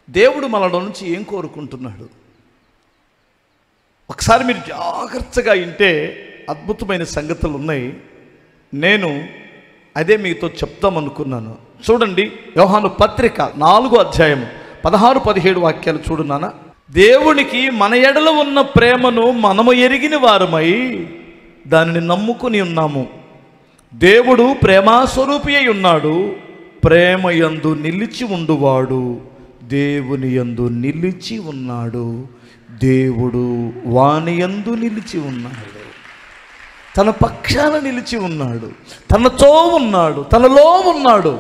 దేవుడు మనలో నుంచి ఏం కోరుకుంటున్నాడు ఒకసారి మీరు జాగ్రత్తగా వింటే అద్భుతమైన సంగతులు ఉన్నాయి నేను అదే మీతో చెప్దాం అనుకున్నాను చూడండి యోహాను పత్రిక నాలుగో అధ్యాయం పదహారు పదిహేడు వాక్యాలు చూడున్నానా దేవునికి మన ఎడల ఉన్న ప్రేమను మనము ఎరిగిన వారమై దానిని నమ్ముకుని ఉన్నాము దేవుడు ప్రేమాస్వరూపి అయి ఉన్నాడు ప్రేమ యందు నిలిచి ఉండువాడు దేవుని యందు నిలిచి ఉన్నాడు దేవుడు వాని యందు నిలిచి ఉన్నాడు తన పక్షాన నిలిచి ఉన్నాడు తనతో ఉన్నాడు తనలో ఉన్నాడు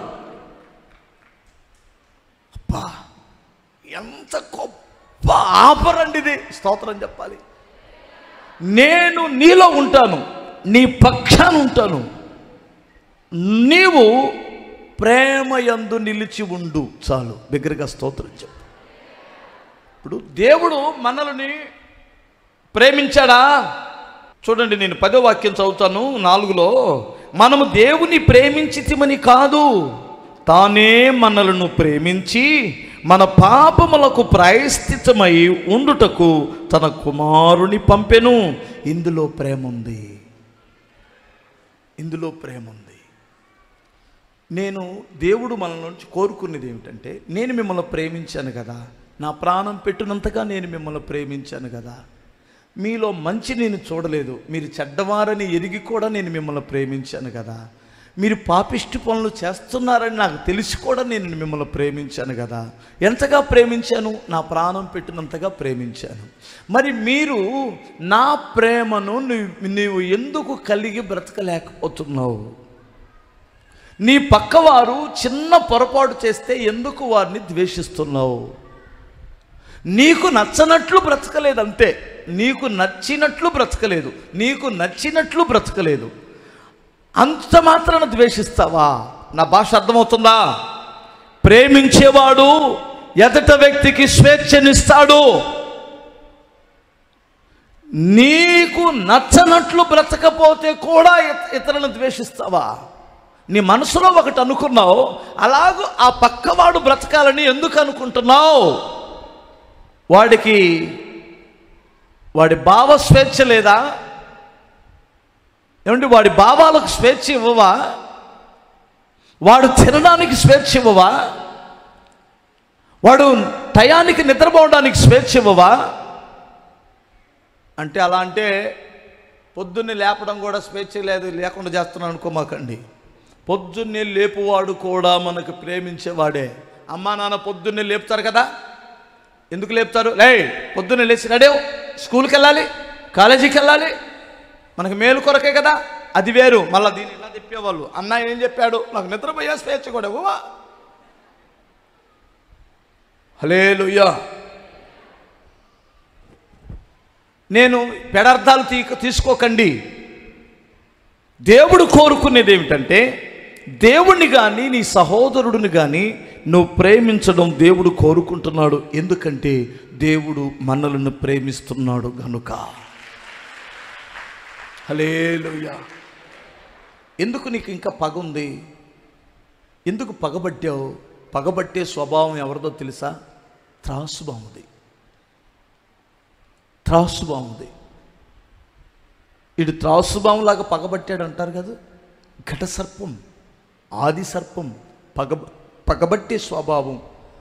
అబ్బా ఎంత గొప్ప ఆఫరండి ఇది స్తోత్రం చెప్పాలి నేను నీలో ఉంటాను నీ పక్షాన ఉంటాను నీవు ప్రేమ యందు నిలిచి ఉండు చాలు దగ్గరగా స్తోత్రం చెప్పు ఇప్పుడు దేవుడు మనల్ని ప్రేమించాడా చూడండి నేను పదో వాక్యం చదువుతాను నాలుగులో మనము దేవుని ప్రేమించితిమని కాదు తానే మనలను ప్రేమించి మన పాపములకు ప్రాయశ్చితమై ఉండుటకు తన కుమారుని పంపెను ఇందులో ప్రేమ ఉంది ఇందులో ప్రేమ ఉంది నేను దేవుడు మన నుంచి కోరుకునేది ఏమిటంటే నేను మిమ్మల్ని ప్రేమించాను కదా నా ప్రాణం పెట్టినంతగా నేను మిమ్మల్ని ప్రేమించాను కదా మీలో మంచి నేను చూడలేదు మీరు చెడ్డవారని ఎరిగి కూడా నేను మిమ్మల్ని ప్రేమించాను కదా మీరు పాపిష్టి పనులు చేస్తున్నారని నాకు తెలిసి కూడా నేను మిమ్మల్ని ప్రేమించాను కదా ఎంతగా ప్రేమించాను నా ప్రాణం పెట్టినంతగా ప్రేమించాను మరి మీరు నా ప్రేమను నువ్వు నీవు ఎందుకు కలిగి బ్రతకలేకపోతున్నావు నీ పక్కవారు చిన్న పొరపాటు చేస్తే ఎందుకు వారిని ద్వేషిస్తున్నావు నీకు నచ్చనట్లు బ్రతకలేదు అంతే నీకు నచ్చినట్లు బ్రతకలేదు నీకు నచ్చినట్లు బ్రతకలేదు అంత మాత్రాన ద్వేషిస్తావా నా భాష అర్థమవుతుందా ప్రేమించేవాడు ఎదట వ్యక్తికి స్వేచ్ఛనిస్తాడు నీకు నచ్చనట్లు బ్రతకపోతే కూడా ఇత- ఇతరులను ద్వేషిస్తావా నీ మనసులో ఒకటి అనుకున్నావు అలాగూ ఆ పక్కవాడు బ్రతకాలని ఎందుకు అనుకుంటున్నావు వాడికి వాడి భావ స్వేచ్ఛ లేదా ఏమంటే వాడి భావాలకు స్వేచ్ఛ ఇవ్వవా వాడు తినడానికి స్వేచ్ఛ ఇవ్వవా వాడు టయానికి నిద్రపోవడానికి స్వేచ్ఛ ఇవ్వవా అంటే అలా అంటే పొద్దున్నే లేపడం కూడా స్వేచ్ఛ లేదు లేకుండా చేస్తున్నాను అనుకోమాకండి పొద్దున్నే లేపువాడు కూడా మనకు ప్రేమించేవాడే అమ్మా నాన్న పొద్దున్నే లేపుతారు కదా ఎందుకు లేపుతారు లే పొద్దున్నే లేచి నడేవు స్కూల్కి వెళ్ళాలి కాలేజీకి వెళ్ళాలి మనకి మేలు కొరకే కదా అది వేరు మళ్ళీ దీన్ని ఇలా తిప్పేవాళ్ళు అన్న ఏం చెప్పాడు నాకు నిద్రపోయే స్వేచ్ఛ కూడా ఇవ్వవా హలే నేను పెడార్థాలు తీ తీసుకోకండి దేవుడు కోరుకునేది ఏమిటంటే దేవుణ్ణి కానీ నీ సహోదరుడిని కానీ నువ్వు ప్రేమించడం దేవుడు కోరుకుంటున్నాడు ఎందుకంటే దేవుడు మనలను ప్రేమిస్తున్నాడు గనుక హలేలుయా ఎందుకు నీకు ఇంకా పగ ఉంది ఎందుకు పగబట్టావు పగబట్టే స్వభావం ఎవరిదో తెలుసా త్రాసుబాముది త్రాసుబాముది ఇడు త్రాసుబాములాగా పగబట్టాడు అంటారు కదా ఘట సర్పం ఆది సర్పం పగ పగబట్టే స్వభావం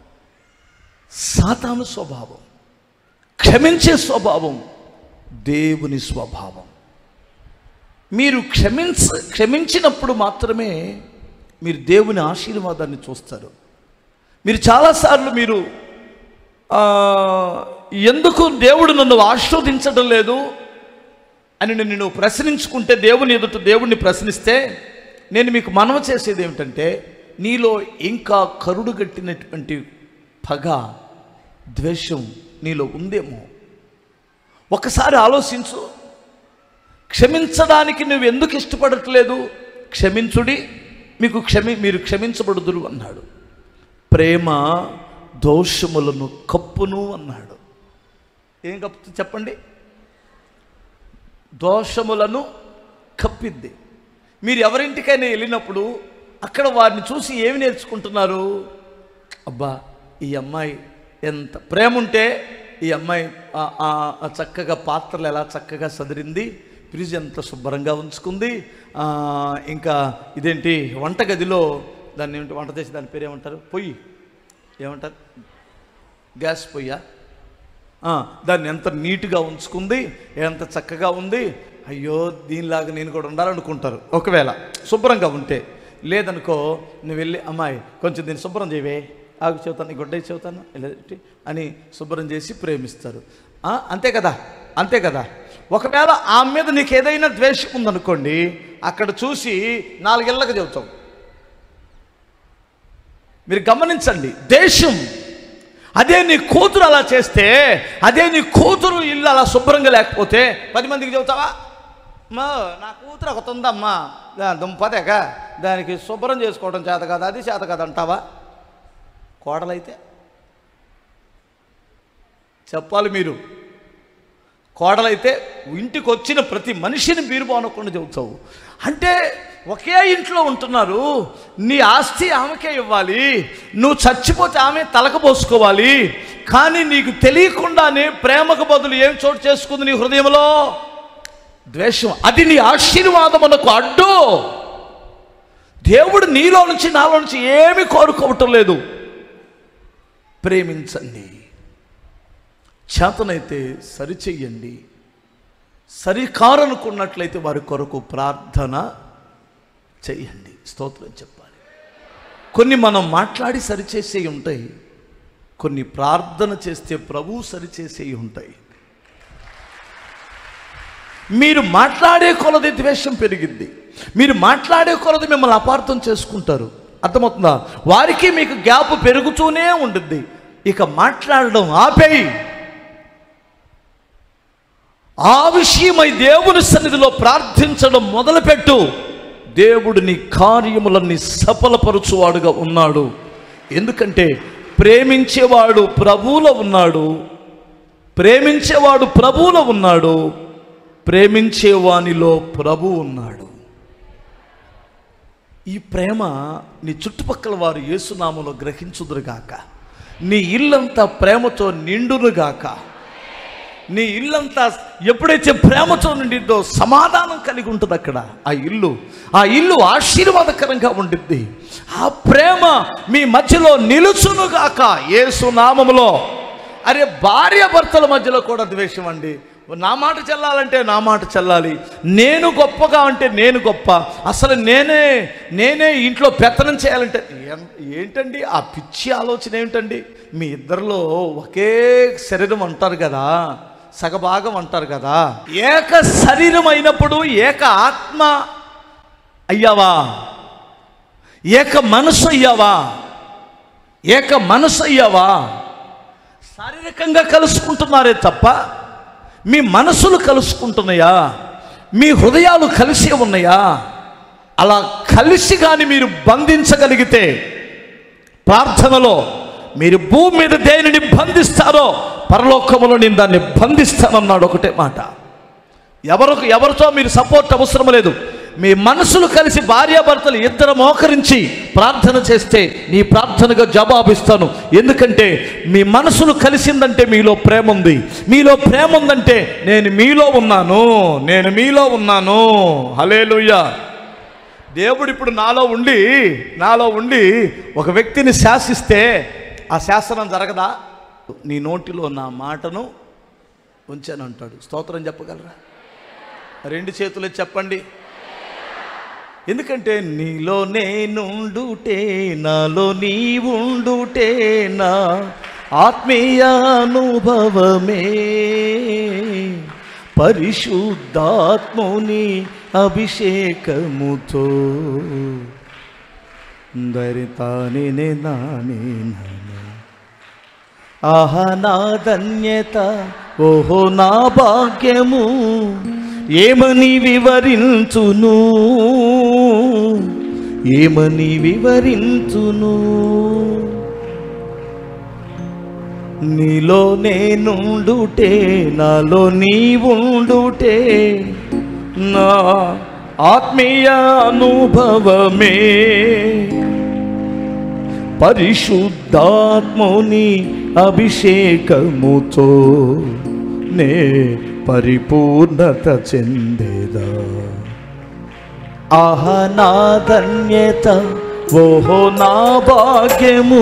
సాతాను స్వభావం క్షమించే స్వభావం దేవుని స్వభావం మీరు క్షమించ క్షమించినప్పుడు మాత్రమే మీరు దేవుని ఆశీర్వాదాన్ని చూస్తారు మీరు చాలాసార్లు మీరు ఆ, ఎందుకు దేవుడు నన్ను ఆశీర్వదించడం లేదు అని నేను నువ్వు ప్రశ్నించుకుంటే దేవుని ఎదుట దేవుణ్ణి ప్రశ్నిస్తే నేను మీకు మనవ చేసేది ఏమిటంటే నీలో ఇంకా కరుడు గట్టినటువంటి పగ ద్వేషం నీలో ఉందేమో ఒకసారి ఆలోచించు క్షమించడానికి నువ్వు ఎందుకు ఇష్టపడట్లేదు క్షమించుడి మీకు క్షమి మీరు క్షమించబడుదురు అన్నాడు ప్రేమ దోషములను కప్పును అన్నాడు ఏం కప్పు చెప్పండి దోషములను కప్పిద్ది మీరు ఎవరింటికైనా వెళ్ళినప్పుడు అక్కడ వారిని చూసి ఏమి నేర్చుకుంటున్నారు అబ్బా ఈ అమ్మాయి ఎంత ప్రేమ ఉంటే ఈ అమ్మాయి ఆ- ఆ- ఆ చక్కగా పాత్రలు ఎలా చక్కగా సదిరింది ఫ్రిడ్జ్ ఎంత శుభ్రంగా ఉంచుకుంది ఆ, ఇంకా ఇదేంటి వంటగదిలో దాన్ని ఏమిటి వంట చేసి దాని పేరు ఏమంటారు పొయ్యి ఏమంటారు గ్యాస్ పొయ్యా ఆ, దాన్ని ఎంత నీట్గా ఉంచుకుంది ఎంత చక్కగా ఉంది అయ్యో దీనిలాగా నేను కూడా ఉండాలనుకుంటారు ఒకవేళ శుభ్రంగా ఉంటే లేదనుకో నువ్వు వెళ్ళి అమ్మాయి కొంచెం దీన్ని శుభ్రం చేయవే ఆగు చెబుతాను ఈ గుడ్డ చెబుతాను ఇలా ఇట్టి అని శుభ్రం చేసి ప్రేమిస్తారు ఆ, అంతే కదా అంతే కదా ఒకవేళ ఆమె మీద నీకు ఏదైనా ద్వేషం ఉందనుకోండి అక్కడ చూసి నాలుగేళ్ళకి చెబుతాం మీరు గమనించండి దేశం అదే నీ కూతురు అలా చేస్తే అదే నీ కూతురు ఇల్లు అలా శుభ్రంగా లేకపోతే పది మందికి చెబుతావా మా నా కూతురు ఒకటి ఉందమ్మా దా- దుంపదేక దానికి శుభ్రం చేసుకోవడం చేత కాదు అది చేత కాదు అంటావా కోడలైతే చెప్పాలి మీరు కోడలైతే ఇంటికి వచ్చిన ప్రతి మనిషిని మీరు బానకుండా చెబుతావు అంటే ఒకే ఇంట్లో ఉంటున్నారు నీ ఆస్తి ఆమెకే ఇవ్వాలి నువ్వు చచ్చిపోతే ఆమె తలకు పోసుకోవాలి కానీ నీకు తెలియకుండానే ప్రేమకు బదులు ఏం చోటు చేసుకుంది నీ హృదయంలో ద్వేషం అది నీ ఆశీర్వాదమునకు అడ్డు దేవుడు నీలో నుంచి నాలో నుంచి ఏమి కోరుకోవటం లేదు ప్రేమించండి చేతనైతే సరిచెయ్యండి సరికారనుకున్నట్లయితే వారి కొరకు ప్రార్థన చెయ్యండి స్తోత్రం చెప్పాలి కొన్ని మనం మాట్లాడి సరిచేసేవి ఉంటాయి కొన్ని ప్రార్థన చేస్తే ప్రభు సరిచేసేవి ఉంటాయి మీరు మాట్లాడే కొలది ద్వేషం పెరిగింది మీరు మాట్లాడే కొలది మిమ్మల్ని అపార్థం చేసుకుంటారు అర్థమవుతుందా వారికి మీకు గ్యాప్ పెరుగుతూనే ఉంటుంది ఇక మాట్లాడడం ఆపేయి ఆ విషయమై దేవుని సన్నిధిలో ప్రార్థించడం మొదలుపెట్టు దేవుడు నీ కార్యములన్నీ సఫలపరుచువాడుగా ఉన్నాడు ఎందుకంటే ప్రేమించేవాడు ప్రభువులో ఉన్నాడు ప్రేమించేవాడు ప్రభువులో ఉన్నాడు ప్రేమించేవానిలో ప్రభు ఉన్నాడు ఈ ప్రేమ నీ చుట్టుపక్కల వారు యేసునామలో గ్రహించుదురుగాక నీ ఇల్లంతా ప్రేమతో నిండునుగాక నీ ఇల్లంతా ఎప్పుడైతే ప్రేమతో నిండిద్దో సమాధానం కలిగి ఉంటుంది అక్కడ ఆ ఇల్లు ఆ ఇల్లు ఆశీర్వాదకరంగా ఉండిద్ది ఆ ప్రేమ మీ మధ్యలో నిలుచునుగాక యేసు నామములో అరే భార్య భర్తల మధ్యలో కూడా ద్వేషం అండి నా మాట చెల్లాలంటే నా మాట చెల్లాలి నేను గొప్పగా అంటే నేను గొప్ప అసలు నేనే నేనే ఇంట్లో పెత్తనం చేయాలంటే ఏం- ఏంటండి ఆ పిచ్చి ఆలోచన ఏమిటండి మీ ఇద్దరిలో ఒకే శరీరం అంటారు కదా సగభాగం అంటారు కదా ఏక శరీరం అయినప్పుడు ఏక ఆత్మ అయ్యావా ఏక మనసు అయ్యావా ఏక మనసు అయ్యావా శారీరకంగా కలుసుకుంటున్నారే తప్ప మీ మనసులు కలుసుకుంటున్నాయా మీ హృదయాలు కలిసి ఉన్నాయా అలా కలిసి కానీ మీరు బంధించగలిగితే ప్రార్థనలో మీరు భూమి మీద దేనిని బంధిస్తారో పరలోకములో నేను దాన్ని బంధిస్తానన్నాడు ఒకటే మాట ఎవరికి ఎవరితో మీరు సపోర్ట్ అవసరం లేదు మీ మనసులు కలిసి భార్యాభర్తలు ఇద్దరు మోకరించి ప్రార్థన చేస్తే నీ ప్రార్థనగా జవాబిస్తాను ఎందుకంటే మీ మనసులు కలిసిందంటే మీలో ప్రేమ ఉంది మీలో ప్రేమ ఉందంటే నేను మీలో ఉన్నాను నేను మీలో ఉన్నాను హలేలుయ్యా దేవుడు ఇప్పుడు నాలో ఉండి నాలో ఉండి ఒక వ్యక్తిని శాసిస్తే ఆ శాసనం జరగదా నీ నోటిలో నా మాటను ఉంచాను అంటాడు స్తోత్రం చెప్పగలరా రెండు చేతులు చెప్పండి ఎందుకంటే నీలో నేనుండుటే నాలో నీ ఉండుటే నా ఆత్మీయ అనుభవమే పరిశుద్ధాత్ముని అభిషేకముతో దరితానే నానే నానే ఆహా నా ధన్యత ఓహో నా భాగ్యము ఏమని వివరించును ఏమని వివరించును నీలో నేనుండుటే నాలో నీ ఉండుటే నా ఆత్మీయ అనుభవమే పరిశుద్ధాత్ముని అభిషేకముతో నే పరిపూర్ణత చెందేదా ఆహ నా ధన్యత ఓహో నా భాగ్యము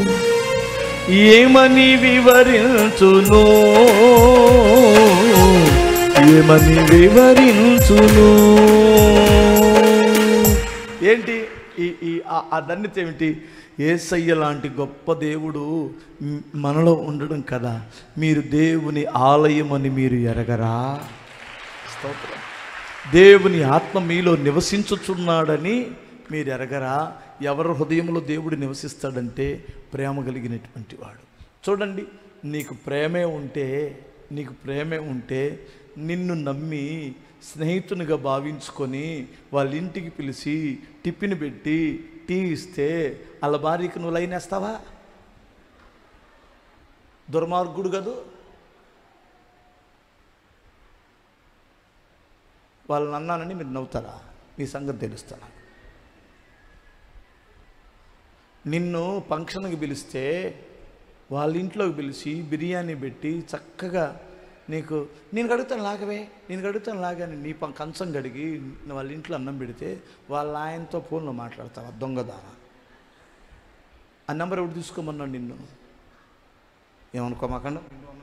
ఏమని వివరించును ఏమని వివరించును ఏంటి ఈ ఈ ఆ- ఆ ధన్యత ఏమిటి ఏసయ్య లాంటి గొప్ప దేవుడు మ్- మనలో ఉండడం కదా మీరు దేవుని ఆలయం అని మీరు ఎరగరా స్తోత్రం దేవుని ఆత్మ మీలో నివసించుచున్నాడని మీరు ఎరగరా ఎవరి హృదయంలో దేవుడు నివసిస్తాడంటే ప్రేమ కలిగినటువంటి వాడు చూడండి నీకు ప్రేమే ఉంటే నీకు ప్రేమే ఉంటే నిన్ను నమ్మి స్నేహితునిగా భావించుకొని వాళ్ళ ఇంటికి పిలిచి టిఫిన్ పెట్టి టీ ఇస్తే వాళ్ళ భార్యకి నువ్వు లైన్ వేస్తావా దుర్మార్గుడు కదూ వాళ్ళని అన్నానని మీరు నవ్వుతారా మీ సంగతి తెలుస్తాను నిన్ను ఫంక్షన్కి పిలిస్తే వాళ్ళ ఇంట్లోకి పిలిచి బిర్యానీ పెట్టి చక్కగా నీకు నేను కడుగుతాను లాగవే నేను కడుగుతాను లాగాని నీ పం కంచం కడిగి వాళ్ళ ఇంట్లో అన్నం పెడితే వాళ్ళ ఆయనతో ఫోన్లో మాట్లాడతావా దొంగదాన ఆ నెంబర్ ఎవడు తీసుకోమన్నాడు నిన్ను ఏమనుకోమాకండి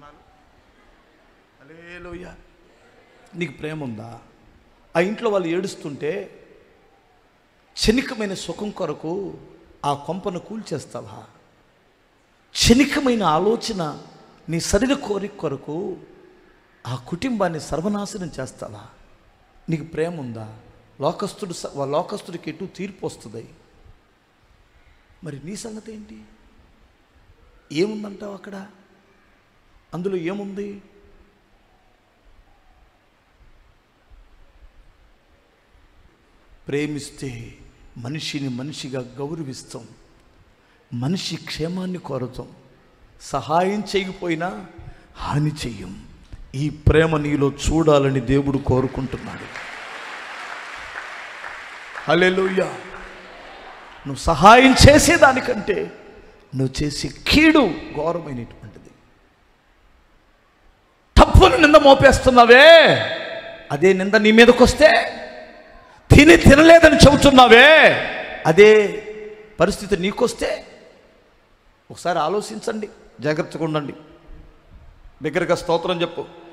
అలేలోయ నీకు ప్రేమ ఉందా ఆ ఇంట్లో వాళ్ళు ఏడుస్తుంటే క్షణికమైన సుఖం కొరకు ఆ కొంపను కూల్చేస్తావా క్షణికమైన ఆలోచన నీ శరీర కోరిక కొరకు ఆ కుటుంబాన్ని సర్వనాశనం చేస్తావా నీకు ప్రేమ ఉందా లోకస్తుడు స- వా- లోకస్తుడికి ఎటు తీర్పు వస్తుంది మరి నీ సంగతి ఏంటి ఏముందంటావు అక్కడ అందులో ఏముంది ప్రేమిస్తే మనిషిని మనిషిగా గౌరవిస్తాం మనిషి క్షేమాన్ని కోరతాం సహాయం చేయకపోయినా హాని చెయ్యం ఈ ప్రేమ నీలో చూడాలని దేవుడు కోరుకుంటున్నాడు హల్లెలూయా నువ్వు సహాయం చేసేదానికంటే నువ్వు చేసే కీడు ఘోరమైనటువంటిది తప్పును నింద మోపేస్తున్నావే అదే నింద నీ మీదకి వస్తే తిని తినలేదని చెబుతున్నావే అదే పరిస్థితి నీకొస్తే ఒకసారి ఆలోచించండి జాగ్రత్తగా ఉండండి దగ్గరగా స్తోత్రం చెప్పు